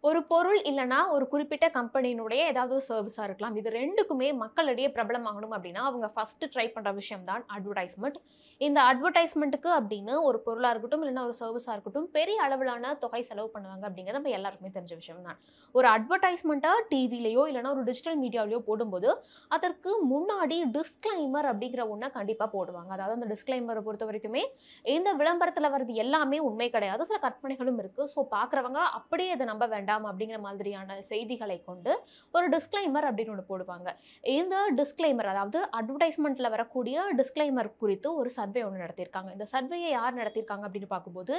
ஒரு பொருள் இல்லைன்னா ஒரு குறிப்பிட்ட கம்பெனியினுடைய ஏதாவது ஒரு சர்வீஸாக இருக்கலாம் இது ரெண்டுக்குமே மக்களிடையே பிரபலமாகணும் அப்படின்னா அவங்க ஃபஸ்ட்டு ட்ரை பண்ணுற விஷயம் தான் அட்வர்டைஸ்மெண்ட் இந்த அட்வர்டைஸ்மெண்ட்டுக்கு அப்படின்னு ஒரு பொருளாக இருக்கட்டும் இல்லைன்னா ஒரு சர்வீஸாக இருக்கட்டும் பெரிய அளவிலான தொகை செலவு பண்ணுவாங்க அப்படிங்கிறது நம்ம எல்லாருக்குமே தெரிஞ்ச விஷயம் தான் ஒரு அட்வர்டைஸ்மெண்ட்டை டிவிலையோ இல்லைன்னா ஒரு டிஜிட்டல் மீடியாவிலையோ போடும்போது அதற்கு முன்னாடி டிஸ்க்ளைமர் அப்படிங்கிற ஒன்றை கண்டிப்பாக போடுவாங்க அதாவது அந்த டிஸ்க்ளைமரை பொறுத்த வரைக்குமே இந்த விளம்பரத்தில் வர்றது எல்லாமே உண்மை கிடையாது சில கற்பனைகளும் இருக்குது ஸோ பார்க்குறவங்க அப்படியே இதை நம்ப வேண்டாம் அப்படிங்கிற மாதிரியான செய்திகளை கொண்டு ஒரு டிஸ்க்ளைமர் அப்படின்னு ஒன்று போடுவாங்க இந்த டிஸ்க்ளைமர் அதாவது அட்வர்டைஸ்மெண்ட்டில் வரக்கூடிய டிஸ்க்ளைமர் குறித்து ஒரு சர்வே ஒன்று நடத்தியிருக்காங்க இந்த சர்வேயை யார் நடத்தியிருக்காங்க அப்படின்னு பார்க்கும்போது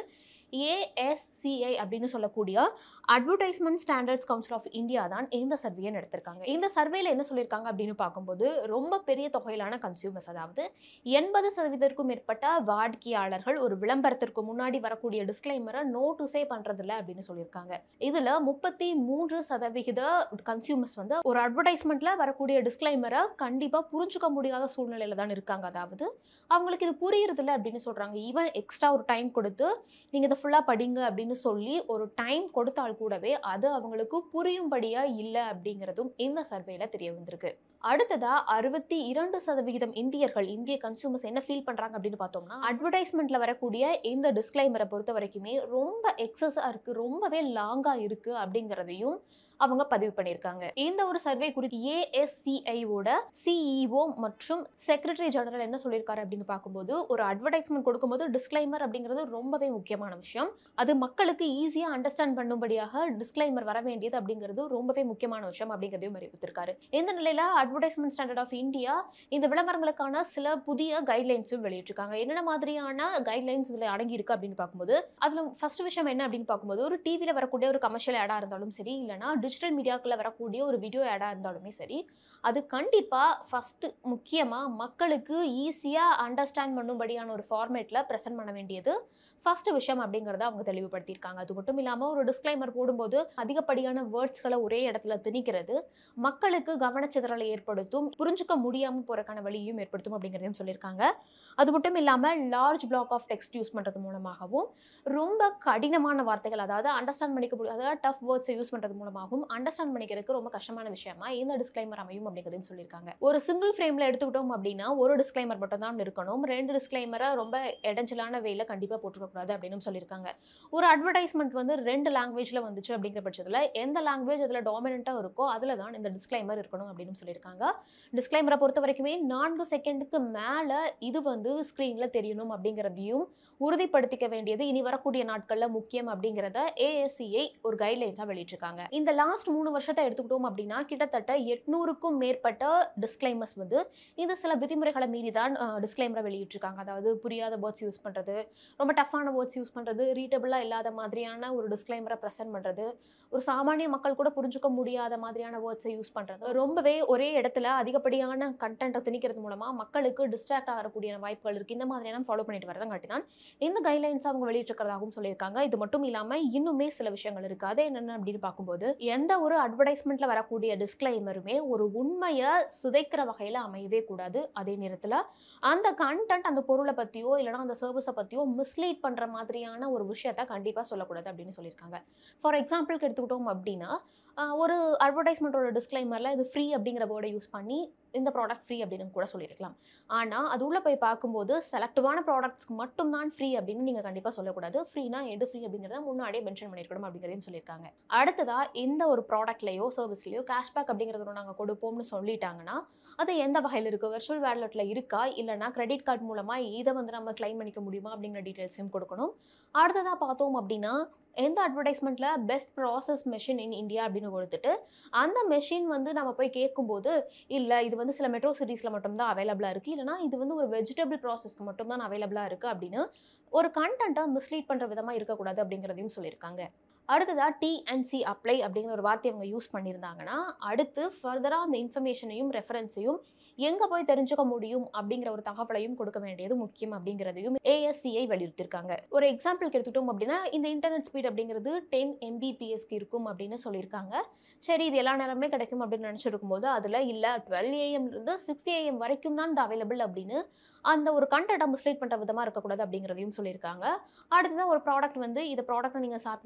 ஏஎஸ்சிஐ அப்படின்னு சொல்லக்கூடிய advertisement standards council of India தான் இந்த சர்வேயை நடத்திருக்காங்க இந்த சர்வேல என்ன சொல்லியிருக்காங்க அப்படின்னு பார்க்கும்போது ரொம்ப பெரிய தொகையிலான கன்சியூமர்ஸ் அதாவது எண்பது சதவீதத்திற்கும் மேற்பட்ட வாடிக்கையாளர்கள் ஒரு விளம்பரத்திற்கு முன்னாடி வரக்கூடிய டிஸ்க்ளைமரை நோட்டீஸே பண்றதில்ல அப்படின்னு சொல்லியிருக்காங்க இதுல முப்பத்தி மூன்று சதவிகித கன்சியூமர்ஸ் வந்து ஒரு அட்வர்டைஸ்மெண்ட்ல வரக்கூடிய டிஸ்க்ளைமரை கண்டிப்பா புரிஞ்சுக்க முடியாத சூழ்நிலையில தான் இருக்காங்க அதாவது அவங்களுக்கு இது புரியறதில்ல அப்படின்னு சொல்றாங்க ஈவன் எக்ஸ்ட்ரா ஒரு டைம் கொடுத்து நீங்க இதை ஃபுல்லா படிங்க அப்படின்னு சொல்லி ஒரு டைம் கொடுத்தால் கூடவே அது அவங்களுக்கு புரியும்படியா இல்லை அப்படிங்கிறதும் இந்த சர்வேல தெரிய வந்திருக்கு அடுத்ததா அறுபத்தி இரண்டு சதவிகிதம் இந்தியர்கள் இந்திய கன்சூமர்ஸ் என்ன ஃபீல் பண்றாங்க அப்படின்னு பார்த்தோம்னா அட்வர்டைஸ்மெண்ட்ல வரக்கூடிய இந்த டிஸ்க்ளைமரை பொறுத்த வரைக்குமே ரொம்ப எக்ஸஸா இருக்கு ரொம்பவே லாங்கா இருக்கு அப்படிங்கிறதையும் அவங்க பதிவு பண்ணியிருக்காங்க இந்த ஒரு சர்வே குறித்து ஏஎஸ்சிஐவோட சிஇஓ மற்றும் செக்ரட்டரி ஜெனரல் என்ன சொல்லியிருக்காரு அப்படின்னு பார்க்கும்போது ஒரு அட்வர்டைஸ்மெண்ட் கொடுக்கும்போது டிஸ்க்ளைமர் அப்படிங்கிறது ரொம்பவே முக்கியமான விஷயம் அது மக்களுக்கு ஈஸியாக அண்டர்ஸ்டாண்ட் பண்ணும்படியாக டிஸ்க்ளைமர் வர வேண்டியது அப்படிங்கிறது ரொம்பவே முக்கியமான விஷயம் அப்படிங்கிறதையும் அறிவித்திருக்காரு இந்த நிலையில அட்வர்டைஸ்மெண்ட் ஸ்டாண்டர்ட் ஆஃப் இந்தியா இந்த விளம்பரங்களுக்கான சில புதிய கைட்லைன்ஸும் வெளியிட்டிருக்காங்க என்னென்ன மாதிரியான கைட்லைன்ஸ் இதில் அடங்கி இருக்கு அப்படின்னு பார்க்கும்போது அதில் ஃபர்ஸ்ட் விஷயம் என்ன அப்படின்னு பார்க்கும்போது ஒரு டிவியில் வரக்கூடிய ஒரு கமர்ஷியல் ஆடாக இருந்தாலும் சரி இல்லைனா டிஜிட்டல் மீடியாக்குள்ள வரக்கூடிய ஒரு வீடியோ ஆடாக இருந்தாலுமே சரி அது கண்டிப்பாக ஃபஸ்ட்டு முக்கியமாக மக்களுக்கு ஈஸியாக அண்டர்ஸ்டாண்ட் பண்ணும்படியான ஒரு ஃபார்மேட்டில் ப்ரெசென்ட் பண்ண வேண்டியது ஃபர்ஸ்ட் விஷயம் அப்படிங்கிறத அவங்க தெளிவுபடுத்தியிருக்காங்க அது மட்டும் இல்லாமல் ஒரு டிஸ்க்ளைமர் போடும்போது அதிகப்படியான வேர்ட்ஸ்களை ஒரே இடத்துல திணிக்கிறது மக்களுக்கு கவனச்சிதறலை ஏற்படுத்தும் புரிஞ்சுக்க முடியாமல் போகிறக்கான வழியும் ஏற்படுத்தும் அப்படிங்கிறதையும் சொல்லியிருக்காங்க அது மட்டும் இல்லாமல் large block of text use பண்ணுறது மூலமாகவும் ரொம்ப கடினமான வார்த்தைகள் அதாவது அண்டர்ஸ்டாண்ட் பண்ணிக்க முடியாது அதாவது டஃப் வேர்ட்ஸை யூஸ் பண்ணுறது மூலமாகவும் அண்டர்ஸ்டாண்ட் பண்ணிக்கிறதுக்கு ரொம்ப கஷ்டமான விஷயமா இந்த டிஸ்க்ளைமர் அமையும் அப்படிங்கிறதையும் சொல்லியிருக்காங்க ஒரு சிங்கிள் ஃப்ரேமில் எடுத்துக்கிட்டோம் அப்படின்னா ஒரு டிஸ்க்ளைமர் மட்டும் தான் இருக்கணும் ரெண்டு டிஸ்க்ளைமரை ரொம்ப இடைஞ்சலான வேல கண்டிப்பாக போட்டுக்கக்கூடாது அப்படின்னு சொல்லியிருக்காங்க ஒரு அட்வர்டைஸ்மெண்ட் வந்து ரெண்டு லாங்குவேஜில் வந்துச்சு அப்படிங்கிற பட்சத்தில் எந்த லாங்குவேஜ் அதில் டாமினண்ட்டாக இருக்கோ அதில் தான் இந்த டிஸ்க்ளைமர் இருக்கணும் அப்படின்னு சொல்லியிருக்காங்க டிஸ்க்ளைமரை பொறுத்த வரைக்குமே நான்கு செகண்டுக்கு மேலே இது வந்து ஸ்க்ரீனில் தெரியணும் அப்படிங்கிறதையும் உறுதிப்படுத்திக்க வேண்டியது இனி வரக்கூடிய நாட்களில் முக்கியம் அப்படிங்கிறத ஏஎஸ்சிஐ ஒரு கைட்லைன்ஸாக வெளியிட்டிருக்காங்க இந்த லாஸ்ட் மூணு வருஷத்தை எடுத்துக்கிட்டோம் அப்படின்னா கிட்டத்தட்ட எட்நூறுக்கும் மேற்பட்ட டிஸ்க்ளைமர்ஸ் வந்து இந்த சில விதிமுறைகளை மீறி தான் டிஸ்க்ளைமரை வெளியிட்டிருக்காங்க அதாவது புரியாத வேர்ட்ஸ் யூஸ் பண்ணுறது ரொம்ப டஃப்பான வேர்ட்ஸ் யூஸ் பண்ணுறது ரீட்டபிளாக இல்லாத மாதிரியான ஒரு டிஸ்க்ளைமரை ப்ரெசென்ட் பண்ணுறது ஒரு சாமானிய மக்கள் கூட புரிஞ்சுக்க முடியாத மாதிரியான வேர்ட்ஸை யூஸ் பண்ணுறது ரொம்பவே ஒரே இடத்துல அதிகப்படியான கண்டென்ட்டை திணிக்கிறது மூலமாக மக்களுக்கு டிஸ்ட்ராக்ட் ஆகக்கூடிய வாய்ப்புகள் இருக்குது இந்த மாதிரியான ஃபாலோ பண்ணிட்டு வரதாங்காட்டி தான் இந்த கைட்லைன்ஸ் அவங்க வெளியிட்டிருக்கிறதாகவும் சொல்லியிருக்காங்க இது மட்டும் இல்லாமல் இன்னுமே சில விஷயங்கள் இருக்குது அது என்னென்ன அப்படின்னு பார்க்கும்போது எந்த ஒரு அட்வர்டைஸ்மெண்ட்டில் வரக்கூடிய டிஸ்க்ளைமருமே ஒரு உண்மையை சிதைக்கிற வகையில் அமையவே கூடாது அதே நேரத்தில் அந்த கண்டென்ட் அந்த பொருளை பற்றியோ இல்லைனா அந்த சர்வீஸை பற்றியோ மிஸ்லீட் பண்ணுற மாதிரியான ஒரு விஷயத்த கண்டிப்பாக சொல்லக்கூடாது அப்படின்னு சொல்லியிருக்காங்க ஃபார் எக்ஸாம்பிளுக்கு எடுத்துக்கிட்டோம் அப்படின்னா ஆஹ் ஒரு அட்வர்டைஸ்மெண்ட்டோட டிஸ்க்ளைமரில் இது ஃப்ரீ அப்படிங்கிற வேர்டை யூஸ் பண்ணி இந்த ப்ராடக்ட் ஃப்ரீ அப்படின்னு கூட சொல்லியிருக்கலாம் ஆனால் அது உள்ளே போய் பார்க்கும்போது செலக்டிவான ப்ராடக்ட்ஸ்க்கு மட்டும்தான் ஃப்ரீ அப்படின்னு நீங்கள் கண்டிப்பாக சொல்லக்கூடாது ஃப்ரீனா எது ஃப்ரீ அப்படிங்கிறத முன்னாடியே மென்ஷன் பண்ணியிருக்கணும் அப்படிங்கிறதையும் சொல்லியிருக்காங்க அடுத்ததாக இந்த ஒரு ப்ராடக்ட்லையோ சர்வீஸ்லையோ கேஷ்பேக் அப்படிங்கிறது ஒன்று நாங்கள் கொடுப்போம்னு சொல்லிட்டாங்கன்னா அது எந்த வகையில் இருக்குது வெர்ச்சுவல் வேலெட்டில் இருக்கா இல்லைனா கிரெடிட் கார்டு மூலமாக இதை வந்து நம்ம கிளைம் பண்ணிக்க முடியுமா அப்படிங்கிற டீட்டெயில்ஸையும் கொடுக்கணும் அடுத்ததாக பார்த்தோம் அப்படின்னா எந்த அட்வர்டைஸ்மெண்ட்டில் best process machine in India அப்படின்னு கொடுத்துட்டு அந்த மெஷின் வந்து நம்ம போய் கேட்கும்போது இல்லை இது வந்து சில மெட்ரோ சிட்டிஸில் மட்டும்தான் அவைலபிளாக இருக்குது இல்லைனா இது வந்து ஒரு வெஜிடபிள் ப்ராசஸ்க்கு மட்டும்தான் அவைலபிளாக இருக்குது அப்படின்னு ஒரு கண்டென்ட்டை மிஸ்லீட் பண்ணுற விதமாக இருக்கக்கூடாது அப்படிங்கிறதையும் சொல்லியிருக்காங்க அடுத்ததாக டிஎன்சி அப்ளை அப்படிங்கிற ஒரு வார்த்தையை அவங்க யூஸ் பண்ணியிருந்தாங்கன்னா அடுத்து ஃபர்தராக அந்த இன்ஃபர்மேஷனையும் ரெஃபரன்ஸையும் எங்கே போய் தெரிஞ்சுக்க முடியும் அப்படிங்கிற ஒரு தகவலையும் கொடுக்க வேண்டியது முக்கியம் அப்படிங்கிறதையும் ஏஎஸ்சிஐ வலியுறுத்திருக்காங்க ஒரு எக்ஸாம்பிளுக்கு எடுத்துட்டோம் அப்படின்னா இந்த இன்டர்நெட் ஸ்பீட் அப்படிங்கிறது டென் எம்பிபிஎஸ்க்கு இருக்கும் அப்படின்னு சொல்லியிருக்காங்க சரி இது எல்லா நேரமே கிடைக்கும் அப்படின்னு நினச்சிருக்கும் போது அதில் இல்லை டுவெல் ஏஎம்லேருந்து சிக்ஸ் ஏஎம் வரைக்கும் தான் இது அவைலபிள் அப்படின்னு அந்த ஒரு கண்டென்ட்டை மிஸ்லீட் பண்ணுற விதமாக இருக்கக்கூடாது அப்படிங்கிறதையும் சொல்லியிருக்காங்க அடுத்ததான் ஒரு ப்ராடக்ட் வந்து இந்த ப்ராடக்ட்டை நீங்கள் சாப்பிட்டீங்க அப்படின்னா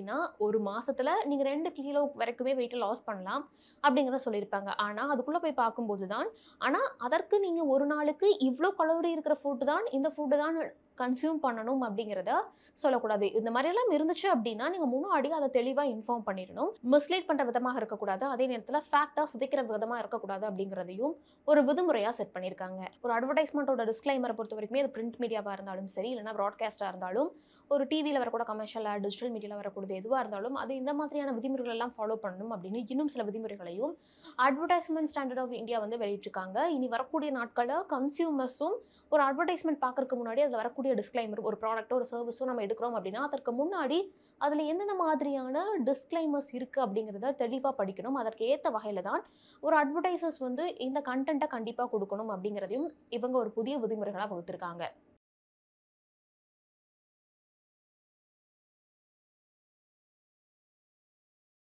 அப்படின்னா ஒரு மாசத்துல நீங்க ரெண்டு கிலோ வரைக்குமே வெயிட் லாஸ் பண்ணலாம் அப்படிங்கிறத சொல்லியிருப்பாங்க ஆனால் அதுக்குள்ளே போய் பார்க்கும்போது தான் ஆனால் அதற்கு நீங்கள் ஒரு நாளுக்கு இவ்வளோ கலோரி இருக்கிற ஃபுட்டு தான் இந்த ஃபுட்டு தான் கன்சியூம் பண்ணணும் அப்படிங்கிறத சொல்லக்கூடாது இந்த மாதிரியெல்லாம் இருந்துச்சு அப்படின்னா நீங்கள் முன்னாடி அதை தெளிவாக இன்ஃபார்ம் பண்ணிடணும் மிஸ்லீட் பண்ணுற விதமாக இருக்கக்கூடாது அதே நேரத்தில் ஃபேக்டாக சிதைக்கிற விதமாக இருக்கக்கூடாது அப்படிங்கிறதையும் ஒரு விதிமுறையாக செட் பண்ணியிருக்காங்க ஒரு அட்வர்டைஸ்மெண்ட்டோட டிஸ்க்ளைமரை பொறுத்த வரைக்குமே அது பிரிண்ட் மீடியாவாக இருந்தாலும் சரி இல்லைனா ப்ராட்காஸ்ட்டாக இருந்தாலும் ஒரு டிவியில் வரக்கூட கமர்ஷியலாக டிஜிட்டல் மீடியாவில் வரக்கூடியது எதுவாக இருந்தாலும் அது இந்த மாதிரியான விதிமுறைகள் எல்லாம் ஃபாலோ பண்ணணும் அப்படின்னு இன்னும் சில விதிமுறைகளையும் அட்வர்டைஸ்மெண்ட் ஸ்டாண்டர்ட் ஆஃப் இந்தியா வந்து வெளியிட்டிருக்காங்க இனி வரக்கூடிய நாட்களில் கன்சியூமர்ஸும் ஒரு அட்வர்டைஸ்மெண்ட் பார்க்கறதுக்கு முன்னாடி அதில் வரக்கூடிய டிஸ்க்ளைமர் ஒரு ப்ராடக்ட்டோ ஒரு சர்வீஸோ நம்ம எடுக்கிறோம் அப்படின்னா அதற்கு முன்னாடி அதில் எந்தெந்த மாதிரியான டிஸ்க்ளைமர்ஸ் இருக்குது அப்படிங்கிறத தெளிவாக படிக்கணும் அதற்கு ஏற்ற வகையில் தான் ஒரு அட்வர்டைசர்ஸ் வந்து இந்த கண்டென்ட்டை கண்டிப்பாக கொடுக்கணும் அப்படிங்கிறதையும் இவங்க ஒரு புதிய விதிமுறைகளாக வகுத்திருக்காங்க